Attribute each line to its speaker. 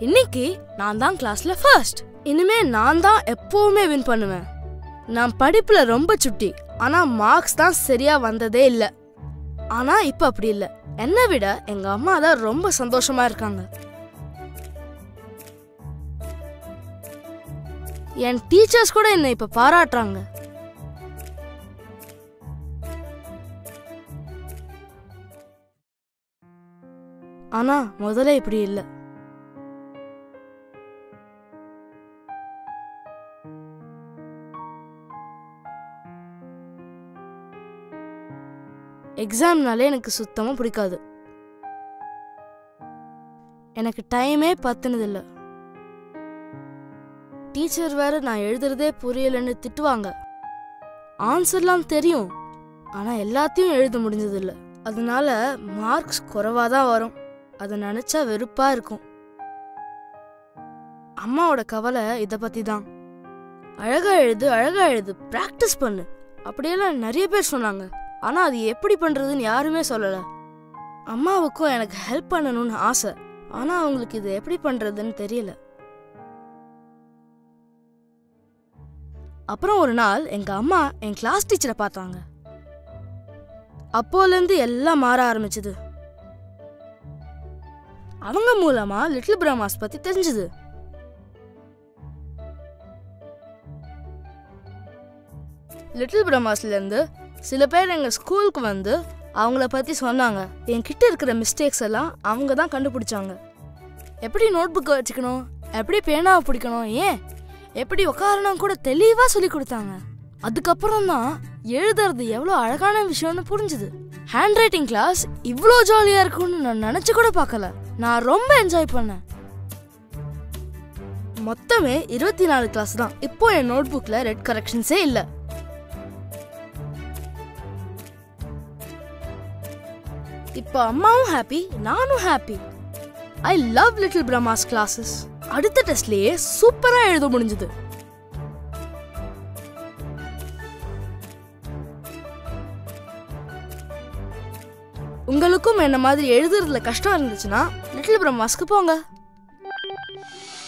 Speaker 1: இன்னைக்கு நான் தான் கிளாஸ்ல ஃபர்ஸ்ட் இனிமே நான் தான் எப்பவுமே வின் பண்ணுவேன் நான் படிப்புல ரொம்ப சுட்டி ஆனா மார்க்ஸ் தான் சரியா வந்ததே இல்ல ஆனா இப்ப அப்படி இல்ல என்னை விட எங்க அம்மா தான் ரொம்ப சந்தோஷமா இருக்காங்க என் டீச்சர்ஸ் கூட என்னை இப்ப பாராட்டுறாங்க ஆனா முதல்ல இப்படி இல்ல எக்ஸாம்னாலே எனக்கு சுத்தமா பிடிக்காது எனக்கு டைமே பத்துனதில்ல டீச்சர் வேற நான் எழுதுறதே புரியலன்னு திட்டுவாங்க ஆன்சர்லாம் தெரியும் ஆனா எல்லாத்தையும் எழுத முடிஞ்சதில்ல அதனால மார்க்ஸ் குறைவா தான் வரும் அதை நினைச்சா வெறுப்பா இருக்கும் அம்மாவோட கவலை இத பத்தி தான் அழகா எழுது அழகா எழுது பிராக்டிஸ் பண்ணு அப்படியெல்லாம் நிறைய பேர் சொன்னாங்க ஆனா அது எப்படி பண்றதுன்னு யாருமே சொல்லல அம்மாவுக்கும் எனக்கு ஹெல்ப் பண்ணணும்னு ஆசை ஆனா அவங்களுக்கு இது எப்படி பண்றதுன்னு தெரியல அப்புறம் ஒரு நாள் எங்க அம்மா என் கிளாஸ் டீச்சரை பார்த்தாங்க அப்போலேருந்து எல்லாம் மாற ஆரம்பிச்சது அவங்க மூலமா லிட்டில் பிரம்மாஸ் பத்தி தெரிஞ்சது லிட்டில் பிரம்மாஸ்ல இருந்து சில பேர் எங்க ஸ்கூலுக்கு வந்து அவங்கள பத்தி சொன்னாங்க என்கிட்ட இருக்கிற மிஸ்டேக்ஸ் எல்லாம் அவங்க தான் கண்டுபிடிச்சாங்க எப்படி நோட் புக்கை வச்சுக்கணும் எப்படி பேனாவை பிடிக்கணும் ஏன் எப்படி உட்காரணும் கூட தெளிவா சொல்லி கொடுத்தாங்க அதுக்கப்புறம் தான் எழுதுறது எவ்வளோ அழகான விஷயம்னு புரிஞ்சுது ஹேண்ட் ரைட்டிங் கிளாஸ் இவ்வளோ ஜாலியா இருக்கும்னு நான் நினைச்சு கூட பார்க்கல நான் ரொம்ப என்ஜாய் பண்ணேன் மொத்தமே இருபத்தி நாலு கிளாஸ் தான் இப்போ என் நோட் புக்ல ரெட் கரெக்ஷன்ஸே இல்ல இப்போ அம்மாவும் ஹாப்பி நானும் ஹாப்பி ஐ லவ் லிட்டில் பிரம்மாஸ் கிளாஸஸ் அடுத்த டெஸ்ட்லயே சூப்பரா எழுத முடிஞ்சது உங்களுக்கும் என்ன மாதிரி எழுதுறதுல கஷ்டம் இருந்துச்சுன்னா லிட்டில் பிரம்மாஸ்க்கு போங்க